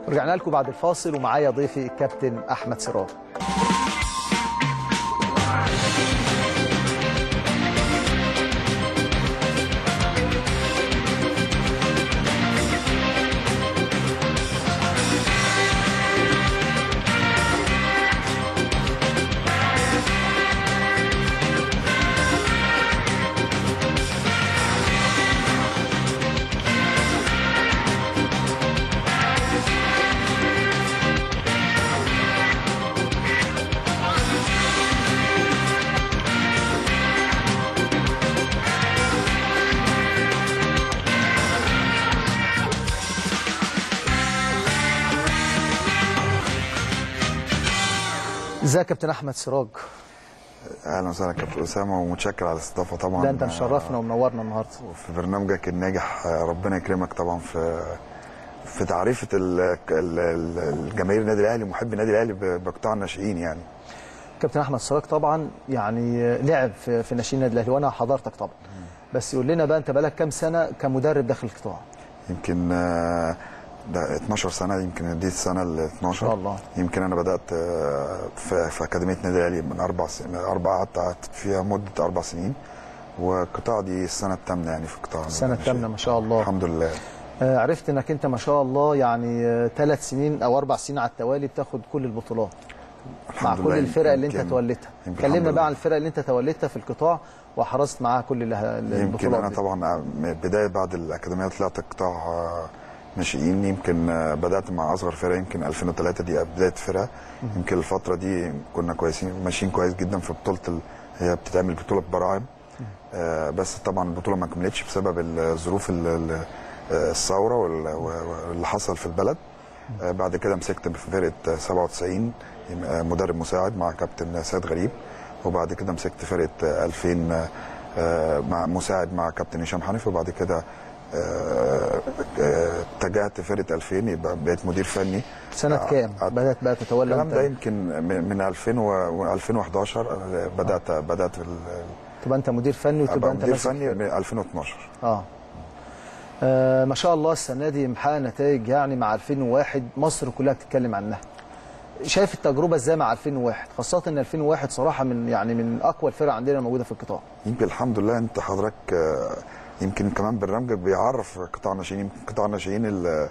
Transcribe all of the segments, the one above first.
رجعنا لكم بعد الفاصل ومعايا ضيفي الكابتن احمد سراج ازيك يا كابتن احمد سراج اهلا وسهلا كابتن اسامه ومتشكر على الاستضافه طبعا ده انت مشرفنا ومنورنا النهارده في برنامجك الناجح ربنا يكرمك طبعا في في تعريفه ال- ال- ال- الجماهير النادي الاهلي ومحبي النادي الاهلي ب- بقطاع الناشئين يعني كابتن احمد سراج طبعا يعني لعب في في ناشئين النادي الاهلي وانا حضرتك طبعا بس يقول لنا بقى انت بقالك كام سنه كمدرب داخل القطاع يمكن آه، ده 12 سنه يمكن دي السنه ال 12 شاء الله. يمكن انا بدات آه، في, في اكاديميه النادي الاهلي من اربع سنين اربع قعدت قعدت فيها مده اربع سنين والقطاع دي السنه الثامنه يعني في القطاع السنه الثامنه ما شاء الله الحمد لله آه، عرفت انك انت ما شاء الله يعني ثلاث سنين او اربع سنين على التوالي بتاخد كل البطولات مع الحمد كل لله. الفرق اللي انت يمكن- توليتها يمكن الحمد كلمنا لله. بقى عن الفرق اللي انت توليتها في القطاع وحرصت معاها كل اله- يمكن البطولات انا دي. طبعا من بدايه بعد الاكاديميه طلعت قطاع آه، ناشئين يمكن آه، بدات مع اصغر فرقه يمكن 2003 دي بدايه فرقه يمكن الفتره دي كنا كويسين ماشيين كويس جدا في بطوله ال... هي بتتعمل بطوله براعم آه، بس طبعا البطوله ما كملتش بسبب الظروف ال- ال- آه، الثوره وال- واللي حصل في البلد آه، بعد كده مسكت في فرقه آه، 97 آه، مدرب مساعد مع كابتن سيد غريب وبعد كده مسكت فرقه آه، 2000 آه، آه، مع مساعد مع كابتن هشام حنفي وبعد كده آه، آه، اتجهت فرقه 2000 يبقى بقيت مدير فني سنه آه، كام آه، بدات بقى تتولى الكلام ده انت يمكن من من 2000 و 2011 آه، بدات بدات ال- تبقى انت مدير فني وتبقى ابقى انت مدير ماسك فني من 2012 اه آه، ما شاء الله السنه دي محقق نتائج يعني مع 2001 مصر كلها بتتكلم عنها شايف التجربه ازاي مع 2001 خاصه ان 2001 صراحه من يعني من اقوى الفرق عندنا موجوده في القطاع يمكن الحمد لله انت حضرتك آه، يمكن كمان برنامجك بيعرف قطاع الناشئين يمكن قطاع الناشئين ال-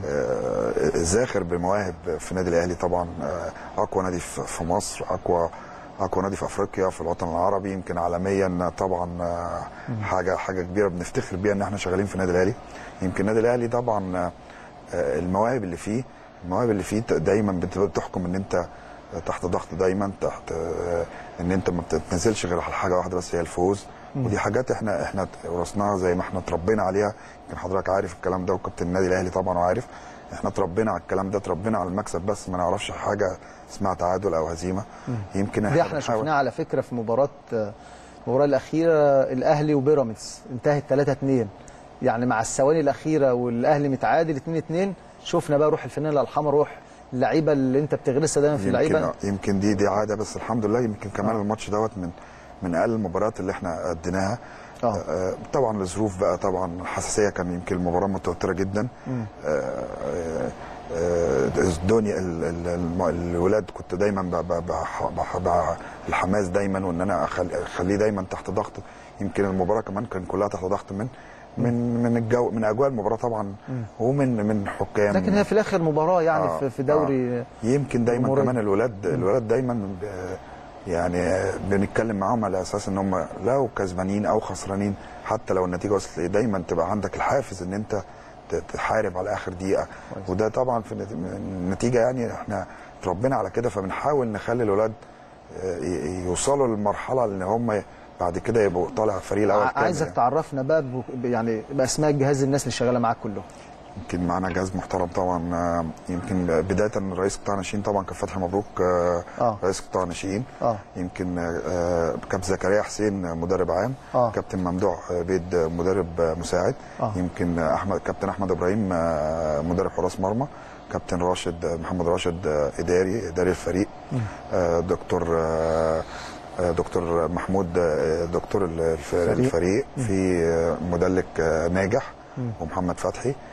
آه، الزاخر بمواهب في النادي الاهلي طبعا آه، اقوى نادي في في مصر اقوى اقوى نادي في افريقيا في الوطن العربي يمكن عالميا طبعا آه، حاجه حاجه كبيره بنفتخر بيها ان احنا شغالين في النادي الاهلي يمكن النادي الاهلي طبعا آه، آه، المواهب اللي فيه المواهب اللي فيه دايما بت- بتحكم ان انت تحت ضغط دايما تحت آه، ان انت ما بتتنزلش غير على حاجه واحده بس هي الفوز ودي حاجات احنا احنا ورثناها زي ما احنا اتربينا عليها يمكن حضرتك عارف الكلام ده وكابتن النادي الاهلي طبعا وعارف احنا اتربينا على الكلام ده اتربينا على المكسب بس ما نعرفش حاجه اسمها تعادل او هزيمه يمكن دي احنا بنحاول- شفناها على فكره في مباراه المباراه الاخيره الاهلي وبيراميدز انتهت 3 2 يعني مع الثواني الاخيره والاهلي متعادل 2 2 شفنا بقى روح الفانيلا الحمراء روح اللعيبه اللي انت بتغرسها دايما في يمكن اللعيبه يمكن دي دي عاده بس الحمد لله يمكن كمان آه. الماتش دوت من من اقل المباريات اللي احنا اديناها آه. آه، طبعا الظروف بقى طبعا الحساسيه كان يمكن المباراه متوتره جدا آه، آه، آه، الدنيا ال- ال- الم- الولاد كنت دايما ب- ب- بح- بح- بح- الحماس دايما وان انا أخل- اخليه دايما تحت ضغط يمكن المباراه كمان كان كلها تحت ضغط من من من الجو من اجواء المباراه طبعا ومن من حكام لكن هي في الاخر مباراه يعني آه، في- في دوري يمكن دايما جمهورية. كمان الولاد الولاد دايما ب- يعني بنتكلم معاهم على اساس ان هم لو كسبانين او خسرانين حتى لو النتيجه وصلت لإيه، دايما تبقى عندك الحافز ان انت ت- تحارب على اخر دقيقه كويس. وده طبعا في النت- النتيجه يعني احنا اتربينا على كده فبنحاول نخلي الولاد آه، ي- يوصلوا للمرحله ان هم بعد كده يبقوا طالع الفريق الاول ع- كامل عايزك يعني. تعرفنا بقى ب- يعني باسماء الجهاز الناس اللي شغاله معاك كلهم يمكن معانا جهاز محترم طبعا آه، يمكن بدايه رئيس قطاع الناشئين طبعا كان فتحي مبروك آه، آه. رئيس قطاع الناشئين اه يمكن آه، كابتن زكريا حسين آه، مدرب عام آه. كابتن ممدوح آه، بيد آه، مدرب آه، مساعد آه. يمكن آه، احمد كابتن احمد ابراهيم آه، مدرب حراس مرمى كابتن راشد آه، محمد راشد آه، اداري اداري الفريق آه، دكتور آه، آه، دكتور محمود آه، دكتور الف- الفريق. الفريق في آه، مدلك آه، ناجح ومحمد فتحي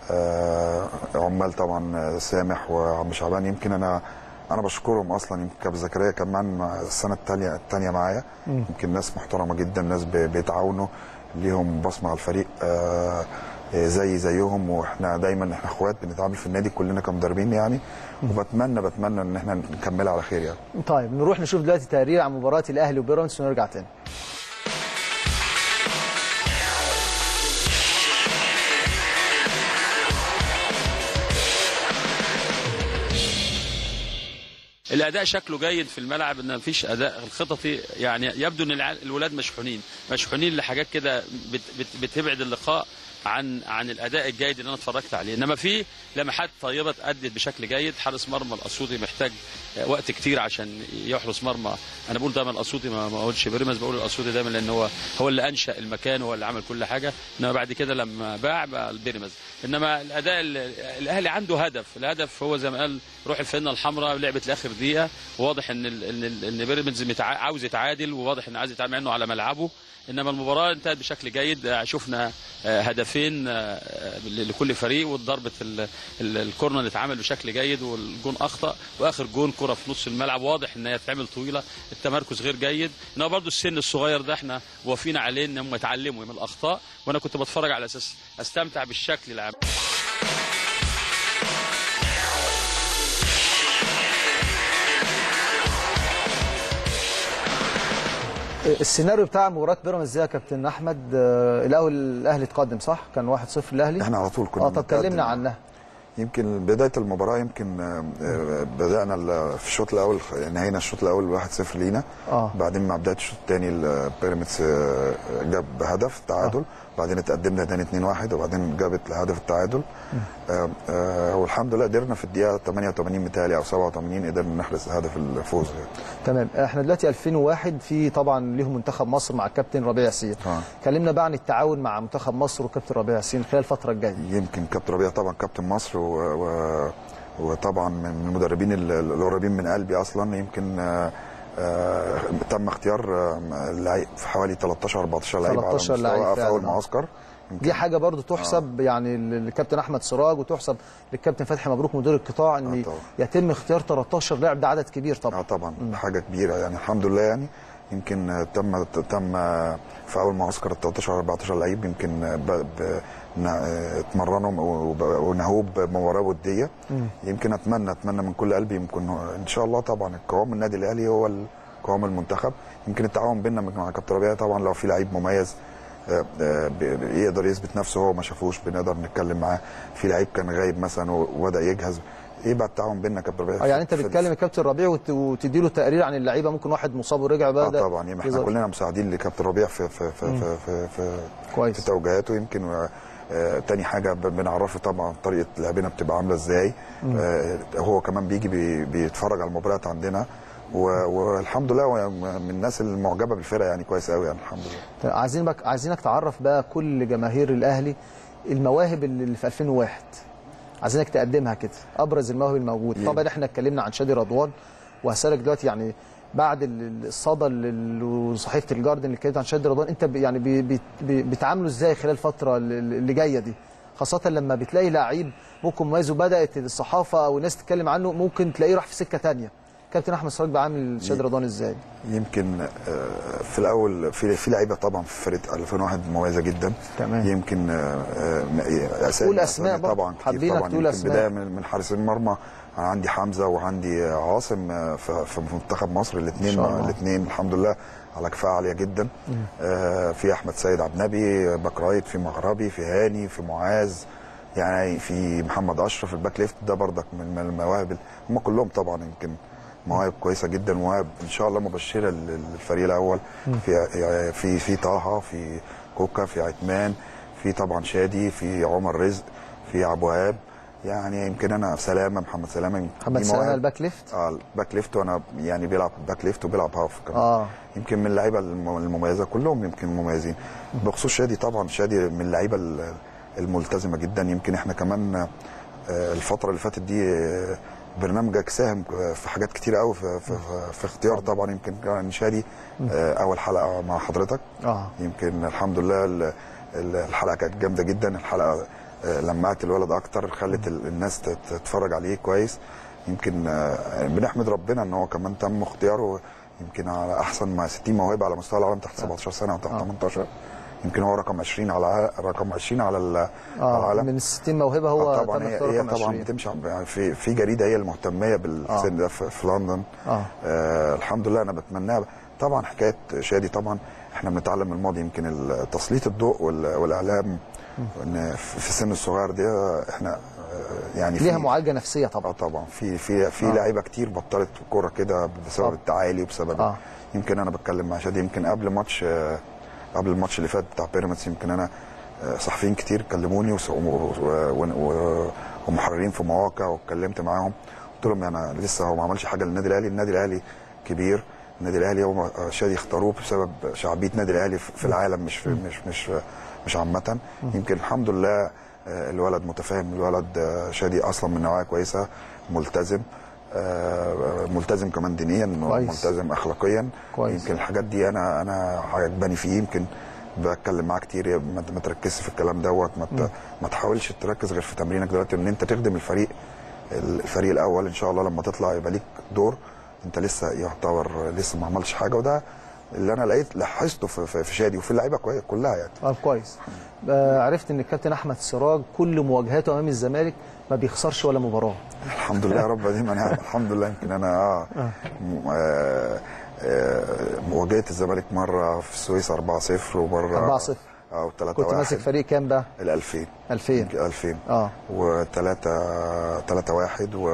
آه، عمال طبعا آه، سامح وعم شعبان يمكن انا انا بشكرهم اصلا يمكن كابتن زكريا كمان مع السنه الثانيه الثانيه معايا يمكن ناس محترمه جدا ناس بي- بيتعاونوا ليهم بصمه على الفريق آه، آه، زي زيهم واحنا دايما احنا اخوات بنتعامل في النادي كلنا كمدربين يعني وبتمنى بتمنى ان احنا نكملها على خير يعني طيب نروح نشوف دلوقتي تقرير عن مباراه الاهلي وبيراميدز ونرجع تاني الاداء شكله جيد في الملعب ان مفيش اداء الخططي يعني يبدو ان الع- الولاد مشحونين مشحونين لحاجات كده بت بت بتبعد اللقاء عن عن الاداء الجيد اللي انا اتفرجت عليه انما في لمحات طيبه اتادت بشكل جيد حارس مرمى الاسيوطي محتاج وقت كتير عشان يحرس مرمى انا بقول دايما الاسيوطي ما ما اقولش بيراميدز بقول الاسيوطي دايما لان هو هو اللي انشا المكان هو اللي عمل كل حاجه انما بعد كده لما باع بقى البيراميدز انما الاداء ال- الاهلي عنده هدف الهدف هو زي ما قال روح الفنه الحمراء لعبت لاخر دقيقه وواضح ان ال- ان ال- ان بيراميدز متع- عاوز يتعادل وواضح انه عايز يتعادل مع انه على ملعبه انما المباراه انتهت بشكل جيد آه، شفنا آه، هدفين آه، آه، لكل فريق وضربه ال- ال- الكورنر اللي اتعمل بشكل جيد والجون اخطا واخر جون كره في نص الملعب واضح ان هي تتعمل طويله التمركز غير جيد انما برضو السن الصغير ده احنا وافينا عليه ان هم يتعلموا من الاخطاء وانا كنت بتفرج على اساس استمتع بالشكل العام السيناريو بتاع مباراه بيراميدز ده يا كابتن احمد آه، الاول الاهلي اتقدم صح كان 1-0 الاهلي احنا على طول كنا اه طب بنتقدم. كلمنا عنها يمكن بدايه المباراه يمكن آه، آه، بدانا ال- في الشوط الاول نهينا الشوط الاول 1-0 لينا اه بعدين مع بدايه الشوط الثاني بيراميدز آه، جاب هدف تعادل بعدين اتقدمنا تاني 2-1 وبعدين جابت هدف التعادل آه، آه، والحمد لله قدرنا في الدقيقه 88 متهيألي او 87 قدرنا نحرز هدف الفوز يعني. تمام احنا دلوقتي 2001 في طبعا ليهم منتخب مصر مع الكابتن ربيع ياسين آه. كلمنا بقى عن التعاون مع منتخب مصر وكابتن ربيع ياسين خلال الفتره الجايه يمكن كابتن ربيع طبعا كابتن مصر و... و... وطبعا من المدربين ال- القريبين من قلبي اصلا يمكن آه، آه، تم اختيار آه، لعيب في حوالي 13 14 لعيب على 13 مستوى لعيب في اول فعلاً. معسكر يمكن دي حاجه برضو تحسب يعني للكابتن احمد سراج وتحسب للكابتن فتحي مبروك مدير القطاع ان آه طبعا. يتم اختيار 13 لاعب ده عدد كبير اه طبعا طبعا حاجه كبيره يعني الحمد لله يعني يمكن آه، تم تم آه، في اول معسكر ال 13 14 لعيب يمكن آه، ب... ب... ن- آه، اتمرنوا وب- ونهوه بمباراه وديه يمكن اتمنى اتمنى من كل قلبي يمكن هو- ان شاء الله طبعا قوام النادي الاهلي هو ال- قوام المنتخب يمكن التعاون بيننا مع كابتن ربيع طبعا لو في لعيب مميز آه، آه، ب- ب- يقدر يثبت نفسه هو ما شافوش بنقدر نتكلم معاه في لعيب كان غايب مثلا وبدا يجهز يبقى التعاون بيننا كابتن ربيع اه يعني انت في- بتكلم الكابتن ربيع وت- وتدي له تقرير عن اللعيبه ممكن واحد مصاب ورجع بقى اه ده طبعا يعني احنا يظهر. كلنا مساعدين لكابتن ربيع في في في في في, في, كويس. في توجيهاته يمكن و- آه تاني حاجه ب- بنعرفه طبعا طريقه لعبنا بتبقى عامله ازاي آه هو كمان بيجي بي بيتفرج على المباريات عندنا و- والحمد لله هو من الناس المعجبه بالفرقه يعني كويس قوي يعني الحمد لله طيب عايزين بك عايزينك تعرف بقى كل جماهير الاهلي المواهب اللي في 2001 عايزينك تقدمها كده ابرز المواهب الموجود يلا. طبعا احنا اتكلمنا عن شادي رضوان وهسالك دلوقتي يعني بعد ال- الصدى اللي- وصحيفه الجاردن اللي اتكلمت عن شادي رضوان انت ب- يعني بي- بي- بي- بتعامله ازاي خلال الفتره اللي- اللي جايه دي خاصه لما بتلاقي لعيب ممكن مميز وبدات الصحافه او الناس تتكلم عنه ممكن تلاقيه راح في سكه تانية كابتن احمد سراج بيعامل شادي رضوان ازاي يمكن آه، في الاول في في لعيبه طبعا في فرقه 2001 مميزه جدا تمام. يمكن آه، آه، اسامي قول أسماء أسامي برضه. طبعا كتير حابينك طبعا تقول يمكن أسماء. بدايه من من حارس المرمى أنا عندي حمزه وعندي عاصم آه، في في منتخب مصر الاثنين شاء الله. الاثنين الحمد لله على كفاءه عاليه جدا آه، في احمد سيد عبد النبي باك رايت في مغربي في هاني في معاذ يعني في محمد اشرف الباك ليفت ده برضك من من المواهب ال- هم كلهم طبعا يمكن مواهب كويسه جدا مواهب ان شاء الله مبشره لل- للفريق الاول في في في طه في كوكا في عثمان في طبعا شادي في عمر رزق في عبد الوهاب يعني يمكن انا سلامه محمد سلامه محمد دي سلامه مواهب. الباك ليفت اه الباك ليفت وانا يعني بيلعب باك ليفت وبيلعب هاف كمان اه يمكن من اللعيبه الم- المميزه كلهم يمكن مميزين بخصوص شادي طبعا شادي من اللعيبه ال- الملتزمه جدا يمكن احنا كمان آه، الفتره اللي فاتت دي آه، برنامجك ساهم في حاجات كتير قوي في, في, في, في اختيار طبعا يمكن كان شادي آه، اول حلقه مع حضرتك اه يمكن الحمد لله ال- ال- الحلقه كانت جامده جدا الحلقه آه، لمعت الولد اكتر خلت ال- الناس تت- تتفرج عليه كويس يمكن آه، بنحمد ربنا ان هو كمان تم اختياره يمكن على احسن ما 60 موهبه على مستوى العالم تحت 17 سنه وتحت 18 يمكن هو رقم 20 على رقم 20 على ال- على اه العالم من ال 60 موهبه هو آه طبعا تم هي, اختياره هي رقم طبعا 20. بتمشي يعني في في جريده هي المهتميه بالسن ده في, في لندن اه آه الحمد لله انا بتمناها طبعا حكايه شادي طبعا احنا بنتعلم من الماضي يمكن ال- تسليط الضوء وال- والاعلام ان في في السن الصغير ده احنا آه، يعني ليها في- معالجه نفسيه اه طبعا طبعا في في في آه. لعيبه كتير بطلت كوره كده بسبب طبعا. التعالي وبسبب آه. يمكن انا بتكلم مع شادي يمكن قبل ماتش آه، قبل الماتش اللي فات بتاع بيراميدز يمكن انا آه، صحفيين كتير كلموني وس- و- و- و- ومحررين في مواقع واتكلمت معاهم قلت لهم انا لسه هو ما عملش حاجه للنادي الاهلي النادي الاهلي كبير النادي الاهلي هو آه، شادي اختاروه بسبب شعبيه النادي الاهلي في في العالم مش في مش مش مش عامه يمكن الحمد لله آه، الولد متفاهم الولد آه، شادي اصلا من نوعيه كويسه ملتزم آه، ملتزم كمان دينيا كويس. ملتزم اخلاقيا كويس. يمكن الحاجات دي انا انا عجباني فيه يمكن بتكلم معاه كتير ما ما تركزش في الكلام دوت ما ت- ما تحاولش تركز غير في تمرينك دلوقتي ان انت تخدم الفريق الفريق الاول ان شاء الله لما تطلع يبقى ليك دور انت لسه يعتبر لسه ما عملش حاجه وده اللي انا لقيت لاحظته في, في في شادي وفي اللعيبه كوي- كلها يعني اه كويس آه عرفت ان الكابتن احمد سراج كل مواجهاته امام الزمالك ما بيخسرش ولا مباراه الحمد لله يا رب دايما يعني الحمد لله يمكن انا اه, م- آه, آه واجهت الزمالك مره في السويس 4-0 ومره 4-0. اه و3 كنت ماسك فريق كام بقى ال 2000 2000 2000 اه و3 3 1 و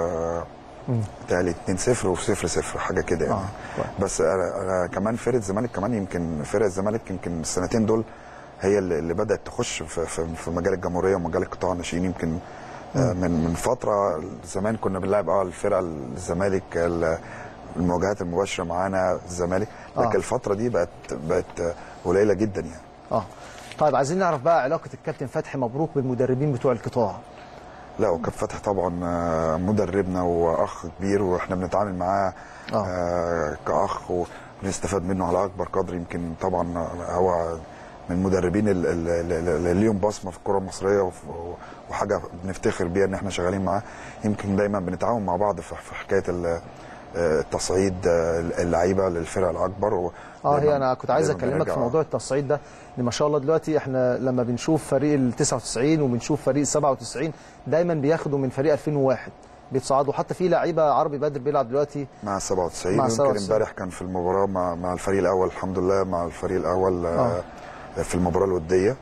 تالي 2 0 و 0 0 حاجه كده يعني آه، كويس. بس انا انا كمان فرقه الزمالك كمان يمكن فرقه الزمالك يمكن السنتين دول هي اللي اللي بدات تخش في في, في مجال الجمهوريه ومجال القطاع الناشئين يمكن آه، من من فتره زمان كنا بنلعب اه الفرقه الزمالك ال- المواجهات المباشره معانا الزمالك لكن آه. الفتره دي بقت بقت قليله جدا يعني اه طيب عايزين نعرف بقى علاقه الكابتن فتحي مبروك بالمدربين بتوع القطاع لا وكاب فتحي طبعا آه، مدربنا واخ كبير واحنا بنتعامل معاه آه. آه، كاخ ونستفاد منه على اكبر قدر يمكن طبعا هو من المدربين ال- ال- ال- اللي ليهم بصمه في الكره المصريه وف- وحاجه بنفتخر بيها ان احنا شغالين معاه يمكن دايما بنتعاون مع بعض في في حكايه ال- آه، التصعيد آه، اللعيبه للفرق الاكبر و- اه هي دايماً- انا كنت عايز دايماً اكلمك في بنرجع- موضوع التصعيد ده ان ما شاء الله دلوقتي احنا لما بنشوف فريق ال 99 وبنشوف فريق ال 97 دايما بياخدوا من فريق 2001 بيتصعدوا حتى في لعيبه عربي بدر بيلعب دلوقتي مع 97 مع يمكن 97. امبارح كان في المباراه مع مع الفريق الاول الحمد لله مع الفريق الاول آه. في المباراه الوديه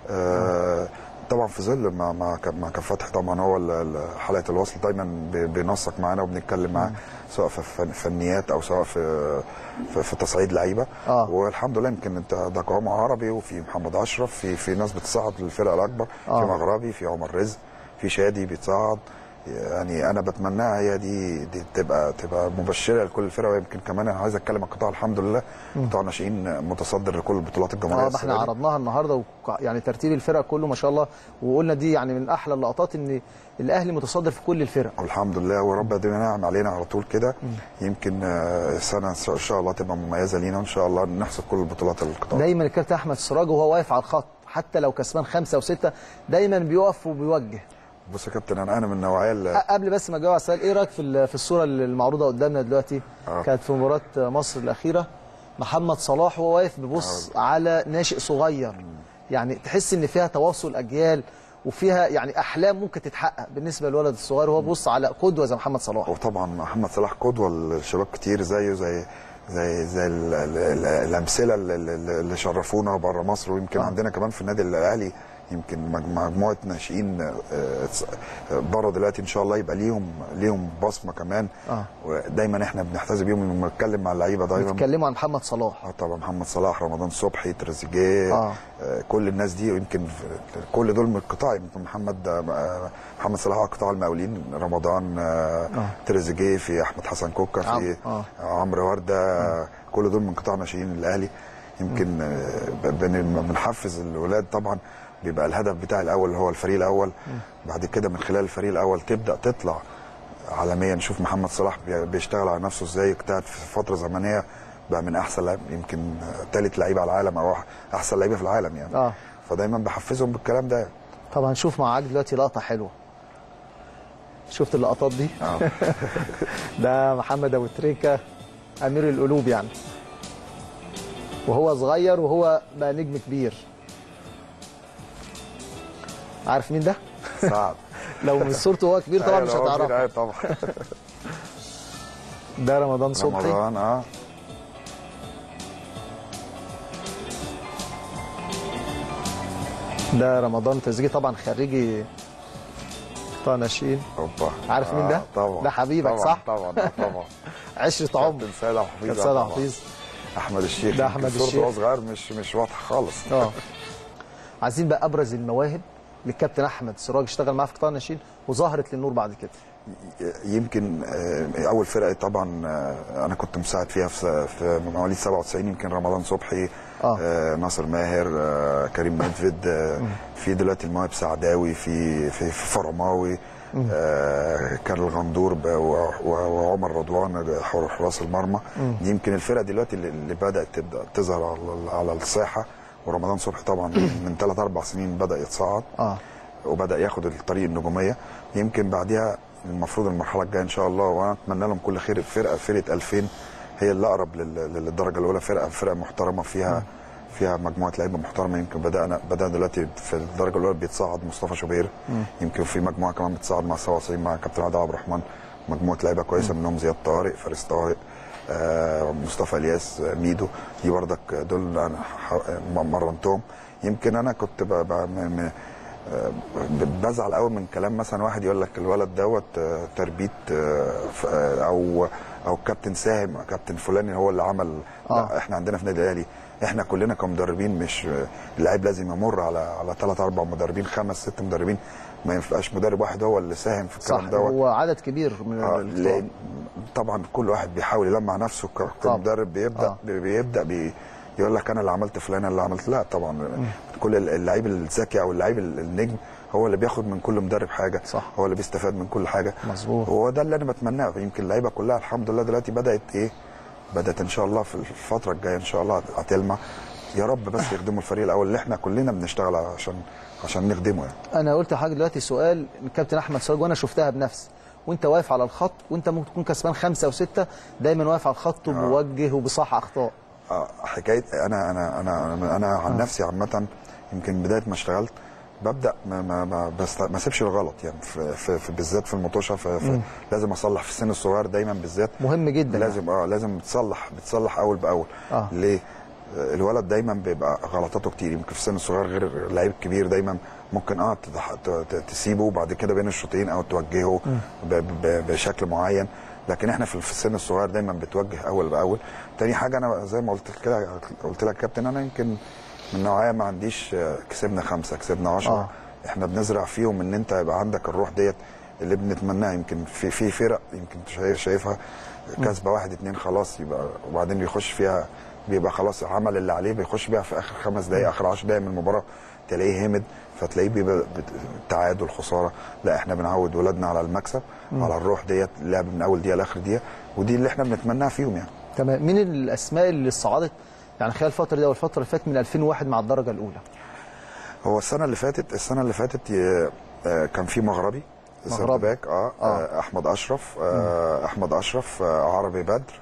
آه طبعا في ظل مع مع كاب- مع كاب فتحي طبعا هو ال- ال- حلقه الوصل دايما بي- بينسق معانا وبنتكلم معاه سواء في فن- فنيات او سواء في في, في تصعيد لعيبه آه. والحمد لله يمكن انت ده قوام عربي وفي محمد اشرف في في ناس بتصعد للفرق الاكبر آه. في مغربي في عمر رزق في شادي بيتصعد يعني انا بتمناها هي دي, دي تبقى تبقى مبشره لكل الفرق ويمكن كمان انا عايز اتكلم عن القطاع الحمد لله قطاع الناشئين متصدر لكل البطولات الجمهوريه اه ما احنا السنة دي. عرضناها النهارده وك- يعني ترتيب الفرق كله ما شاء الله وقلنا دي يعني من احلى اللقطات ان الاهلي متصدر في كل الفرق والحمد لله ورب يدينا نعم علينا على طول كده يمكن آه، سنه ان شاء الله تبقى مميزه لينا وان شاء الله نحصد كل البطولات القطاع دايما الكابتن احمد سراج وهو واقف على الخط حتى لو كسبان خمسه وسته دايما بيقف وبيوجه بص يا كابتن انا انا من النوعيه اللي قبل بس ما اجاوب على السؤال ايه رايك في ال- في الصوره اللي المعروضه قدامنا دلوقتي آه. كانت في مباراه مصر الاخيره محمد صلاح وهو واقف بيبص على ناشئ صغير يعني تحس ان فيها تواصل اجيال وفيها يعني احلام ممكن تتحقق بالنسبه للولد الصغير وهو بيبص على قدوه زي محمد صلاح وطبعا محمد صلاح قدوه للشباب كتير زيه زي زي زي ال- ال- ال- الامثله اللي- اللي اللي شرفونا بره مصر ويمكن آه. عندنا كمان في النادي الاهلي يمكن مج- مجموعه ناشئين آه، آه، بره دلوقتي ان شاء الله يبقى ليهم ليهم بصمه كمان آه. ودايما احنا بنحتذي بيهم لما نتكلم مع اللعيبه دايما بيتكلموا عن محمد صلاح اه طبعا محمد صلاح رمضان صبحي تريزيجيه آه. آه. كل الناس دي يمكن في- كل دول من القطاع يمكن محمد آه، محمد صلاح على قطاع المقاولين رمضان آه. تريزيجيه في احمد حسن كوكا في عم- آه. عمرو ورده كل دول من قطاع ناشئين الاهلي يمكن آه، بن- بنحفز الولاد طبعا بيبقى الهدف بتاع الاول اللي هو الفريق الاول بعد كده من خلال الفريق الاول تبدا تطلع عالميا نشوف محمد صلاح بي- بيشتغل على نفسه ازاي اجتهد في فتره زمنيه بقى من احسن لاعب يمكن ثالث لعيب على العالم او احسن لعيبه في العالم يعني آه. فدايما بحفزهم بالكلام ده طب هنشوف معاك دلوقتي لقطه حلوه شفت اللقطات دي اه ده محمد ابو تريكه امير القلوب يعني وهو صغير وهو بقى نجم كبير عارف مين ده سعد لو من صورته وهو كبير طبعا أيوة، مش هو كبير، هتعرفه أيوة طبعا ده رمضان صبحي رمضان اه ده رمضان تزكي طبعا خريجي قطاع ناشئين اوبا عارف مين ده؟ آه، طبعا ده حبيبك، طبعا صح؟ طبعا آه، طبعا عشرة عمر كابتن سيد عبد الحفيظ كابتن آه، سيد طبعاً. حفيظ احمد الشيخ ده يمكن أحمد صورته الشيخ. وهو صغير مش مش واضحه خالص اه عايزين بقى ابرز المواهب للكابتن احمد سراج اشتغل معاه في قطاع الناشئين وظهرت للنور بعد كده يمكن آه، اول فرقه طبعا آه، انا كنت مساعد فيها في في مواليد 97 يمكن رمضان صبحي آه. آه، ناصر ماهر آه، كريم ندفد آه، في دلوقتي المواهب سعداوي في في, في فرماوي آه، كان الغندور ب- و- و- وعمر رضوان حر- حراس المرمى دي يمكن الفرقه دلوقتي اللي- اللي بدات تبدا تظهر على على الساحه ورمضان صبحي طبعا من ثلاث اربع سنين بدا يتصاعد اه وبدا ياخد الطريق النجوميه يمكن بعدها المفروض المرحله الجايه ان شاء الله وانا اتمنى لهم كل خير الفرقه فرقه 2000 هي اللي اقرب لل- للدرجه الاولى فرقه فرقه محترمه فيها فيها مجموعه لعيبه محترمه يمكن بدانا بدانا دلوقتي في الدرجه الاولى بيتصاعد مصطفى شوبير يمكن في مجموعه كمان بتصاعد مع 97 مع كابتن عادل عبد الرحمن مجموعه لعيبه كويسه منهم زياد طارق فارس طارق آه، مصطفى الياس آه، ميدو دي بردك دول انا ح- مرنتهم يمكن انا كنت ب- ب- م- م- آه، بزعل قوي من كلام مثلا واحد يقول لك الولد دوت آه، تربيه آه، ف- آه، او او كابتن ساهم كابتن فلاني هو اللي عمل آه. لا احنا عندنا في النادي الاهلي احنا كلنا كمدربين مش آه، اللاعب لازم يمر على على ثلاث اربع مدربين خمس ست مدربين ما ينفعش مدرب واحد هو اللي ساهم في صح الكلام دوت هو عدد كبير من آه، القطاع. لأن طبعا كل واحد بيحاول يلمع نفسه ك- طبعا. كمدرب بيبدا آه. بي- بيبدا بي يقول لك انا اللي عملت فلان أنا اللي عملت لا طبعا كل ال- اللعيب الذكي او اللعيب ال- النجم هو اللي بياخد من كل مدرب حاجه صح. هو اللي بيستفاد من كل حاجه مظبوط. هو ده اللي انا بتمناه يمكن اللعيبه كلها الحمد لله دلوقتي بدات ايه بدات ان شاء الله في الفتره الجايه ان شاء الله هتلمع يا رب بس يخدموا الفريق الاول اللي احنا كلنا بنشتغل عشان عشان نخدمه يعني انا قلت لحضرتك دلوقتي سؤال من كابتن احمد سراج وانا شفتها بنفسي وانت واقف على الخط وانت ممكن تكون كسبان خمسه وسته دايما واقف على الخط وبوجه وبصح اخطاء آه، حكايه انا انا انا انا, أنا عن نفسي عامه يمكن بدايه ما اشتغلت ببدا ما ما ما, بست... ما اسيبش الغلط يعني في, في, في بالذات في المطوشه في في لازم اصلح في السن الصغير دايما بالذات مهم جدا لازم اه لازم تصلح بتصلح اول باول آه. ليه آه، الولد دايما بيبقى غلطاته كتير يمكن في السن الصغير غير اللعيب الكبير دايما ممكن اه تضح- ت- ت- تسيبه وبعد كده بين الشوطين او توجهه ب- ب- بشكل معين لكن احنا في في السن الصغير دايما بتوجه اول باول تاني حاجه انا زي ما قلت كده قلت لك كابتن انا يمكن من نوعيه ما عنديش آه، كسبنا خمسه كسبنا 10 آه. احنا بنزرع فيهم ان انت يبقى عندك الروح ديت اللي بنتمناها يمكن في في فرق يمكن أنت شايف شايفها كسبه واحد اتنين خلاص يبقى وبعدين بيخش فيها بيبقى خلاص عمل اللي عليه بيخش بيها في اخر خمس دقائق اخر 10 دقائق من المباراه تلاقيه همد فتلاقيه بيبقى بت- تعادل خساره لا احنا بنعود ولادنا على المكسب على الروح ديت اللعب من اول دقيقه لاخر دقيقه ودي اللي احنا بنتمناها فيهم يعني تمام مين الاسماء اللي صعدت يعني خلال الفتره دي والفتره اللي فاتت من 2001 مع الدرجه الاولى هو السنه اللي فاتت السنه اللي فاتت ي- آه، كان في مغربي مغربي. سيرد باك اه, آه. آه. احمد اشرف آه احمد اشرف آه عربي بدر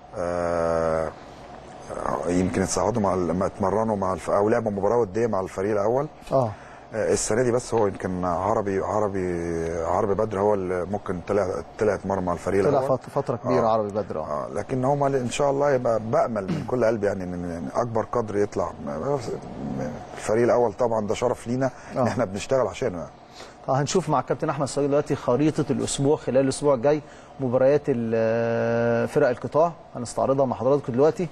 آه آه، يمكن اتصعدوا مع ال- ما اتمرنوا مع الف... او لعبوا مباراه وديه مع الفريق الاول اه آه، السنه دي بس هو يمكن عربي عربي عربي بدر هو اللي ممكن طلع طلع اتمرن مع الفريق طلع الاول فت- فتره كبيره آه. عربي بدر اه آه لكن هم ان شاء الله يبقى بامل من كل قلبي يعني ان إن اكبر قدر يطلع الفريق الاول طبعا ده شرف لينا ان آه. احنا بنشتغل عشانه يعني. آه، هنشوف مع الكابتن احمد سراج دلوقتي خريطه الاسبوع خلال الاسبوع الجاي مباريات ال- فرق القطاع هنستعرضها مع حضراتكم دلوقتي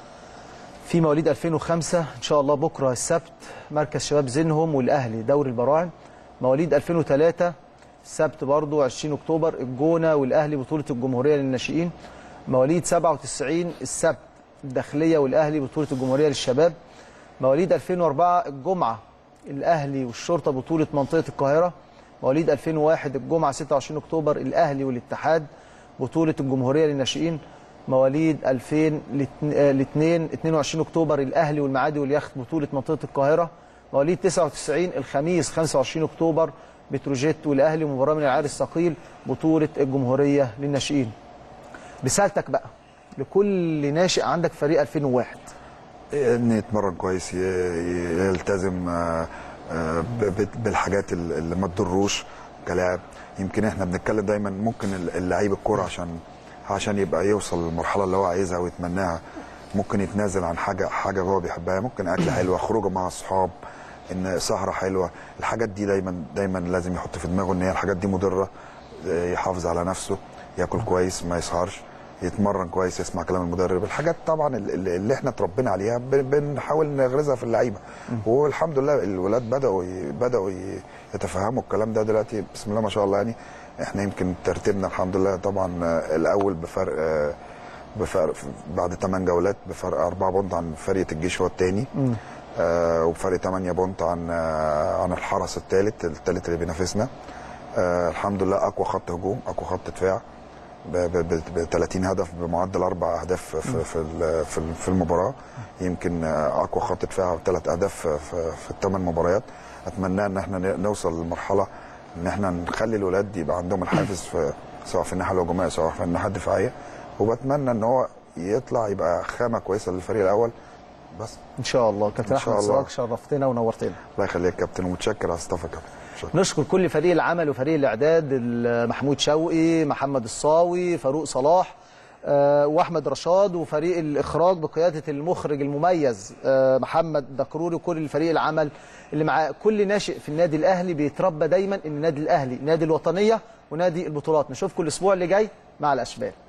في مواليد 2005 ان شاء الله بكره السبت مركز شباب زينهم والاهلي دوري البراعم مواليد 2003 السبت برضو 20 اكتوبر الجونه والاهلي بطوله الجمهوريه للناشئين مواليد 97 السبت الداخليه والاهلي بطوله الجمهوريه للشباب مواليد 2004 الجمعه الاهلي والشرطه بطوله منطقه القاهره مواليد 2001 الجمعه 26 اكتوبر الاهلي والاتحاد بطوله الجمهوريه للناشئين مواليد 2000 الاثنين 22 اكتوبر الاهلي والمعادي واليخت بطوله منطقه القاهره مواليد 99 الخميس 25 اكتوبر بتروجيت والاهلي مباراه من العيار الثقيل بطوله الجمهوريه للناشئين رسالتك بقى لكل ناشئ عندك فريق 2001 ان يتمرن كويس ي- ي- يلتزم آه، آه، ب- ب- بالحاجات ال- اللي ما تضروش كلاعب يمكن احنا بنتكلم دايما ممكن ال- اللعيب الكوره عشان عشان يبقى يوصل للمرحله اللي هو عايزها ويتمناها ممكن يتنازل عن حاجه حاجه هو بيحبها ممكن اكل حلوه خروجه مع اصحاب ان سهره حلوه الحاجات دي دايما دايما لازم يحط في دماغه ان هي الحاجات دي مضره آه، يحافظ على نفسه ياكل كويس ما يسهرش يتمرن كويس يسمع كلام المدرب الحاجات طبعا اللي اللي احنا اتربينا عليها بن- بنحاول نغرزها في اللعيبه والحمد لله الولاد بداوا ي- بداوا ي- يتفهموا الكلام ده دلوقتي بسم الله ما شاء الله يعني احنا يمكن ترتيبنا الحمد لله طبعا آه، الاول بفرق آه، بفرق بعد 8 جولات بفرق 4 بونت عن فرقه الجيش هو الثاني آه وبفرق 8 بونت عن آه عن الحرس الثالث الثالث اللي بينافسنا آه الحمد لله اقوى خط هجوم اقوى خط دفاع ب 30 هدف بمعدل اربع اهداف في في ال- في ال- في المباراه يمكن آه، اقوى خط دفاع ثلاث اهداف في, في, في الثمان مباريات اتمنى ان احنا ن- نوصل للمرحله ان احنا نخلي الولاد يبقى عندهم الحافز في سواء في الناحيه الهجوميه سواء في الناحيه الدفاعيه وبتمنى ان هو يطلع يبقى خامه كويسه للفريق الاول بس ان شاء الله كابتن إن شاء احمد الله. سراج شرفتنا ونورتنا الله يخليك يا كابتن ومتشكر على استضافه يا كابتن شكرا. نشكر كل فريق العمل وفريق الاعداد ال- محمود شوقي محمد الصاوي فاروق صلاح آه، واحمد رشاد وفريق الاخراج بقياده المخرج المميز آه، محمد دكروري وكل الفريق العمل اللي مع كل ناشئ في النادي الاهلي بيتربى دايما ان النادي الاهلي نادي الوطنيه ونادي البطولات نشوفكم الاسبوع اللي جاي مع الاشبال